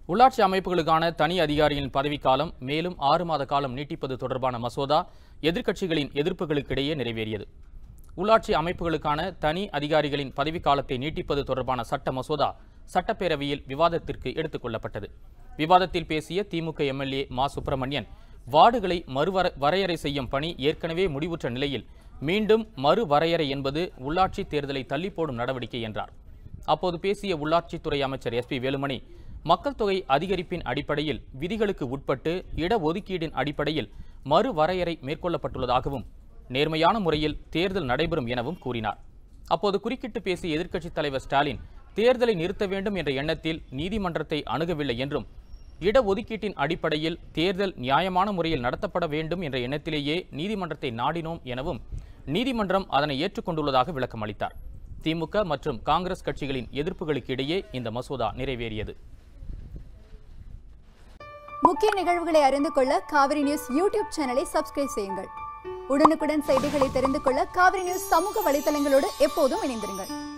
உள்ளாட்சி அமைப்புகளுக்கான தனி அதிகாரியின் பதவிக்காலம் மேலும் ஆறு மாத காலம் நீட்டிப்பது தொடர்பான மசோதா எதிர்க்கட்சிகளின் எதிர்ப்புகளுக்கிடையே நிறைவேறியது உள்ளாட்சி அமைப்புகளுக்கான தனி அதிகாரிகளின் பதவிக்காலத்தை நீட்டிப்பது தொடர்பான சட்ட மசோதா சட்டப்பேரவையில் விவாதத்திற்கு எடுத்துக் கொள்ளப்பட்டது விவாதத்தில் பேசிய திமுக எம்எல்ஏ மா சுப்பிரமணியன் வார்டுகளை மறுவர வரையறை செய்யும் பணி ஏற்கனவே முடிவுற்ற நிலையில் மீண்டும் மறுவரையறை என்பது உள்ளாட்சி தேர்தலை தள்ளி போடும் நடவடிக்கை என்றார் அப்போது பேசிய உள்ளாட்சித்துறை அமைச்சர் எஸ்பி வேலுமணி மக்கள் தொகை அதிகரிப்பின் அடிப்படையில் விதிகளுக்கு உட்பட்டு இடஒதுக்கீடின் அடிப்படையில் மறுவரையறை மேற்கொள்ளப்பட்டுள்ளதாகவும் நேர்மையான முறையில் தேர்தல் நடைபெறும் எனவும் கூறினார் அப்போது குறுக்கிட்டு பேசிய எதிர்க்கட்சித் தலைவர் ஸ்டாலின் தேர்தலை நிறுத்த வேண்டும் என்ற எண்ணத்தில் நீதிமன்றத்தை அணுகவில்லை என்றும் இடஒதுக்கீட்டின் அடிப்படையில் தேர்தல் நியாயமான முறையில் நடத்தப்பட வேண்டும் என்ற எண்ணத்திலேயே நீதிமன்றத்தை நாடினோம் எனவும் நீதிமன்றம் அதனை ஏற்றுக்கொண்டுள்ளதாக விளக்கம் அளித்தார் திமுக மற்றும் காங்கிரஸ் கட்சிகளின் எதிர்ப்புகளுக்கு இடையே இந்த மசோதா நிறைவேறியது முக்கிய நிகழ்வுகளை அறிந்து கொள்ள காவிரி நியூஸ் யூடியூப் சேனலை சப்ஸ்கிரைப் செய்யுங்கள் உடனுக்குடன் செய்திகளை தெரிந்து கொள்ள காவிரி நியூஸ் சமூக வலைதளங்களோடு எப்போதும் இணைந்திருங்கள்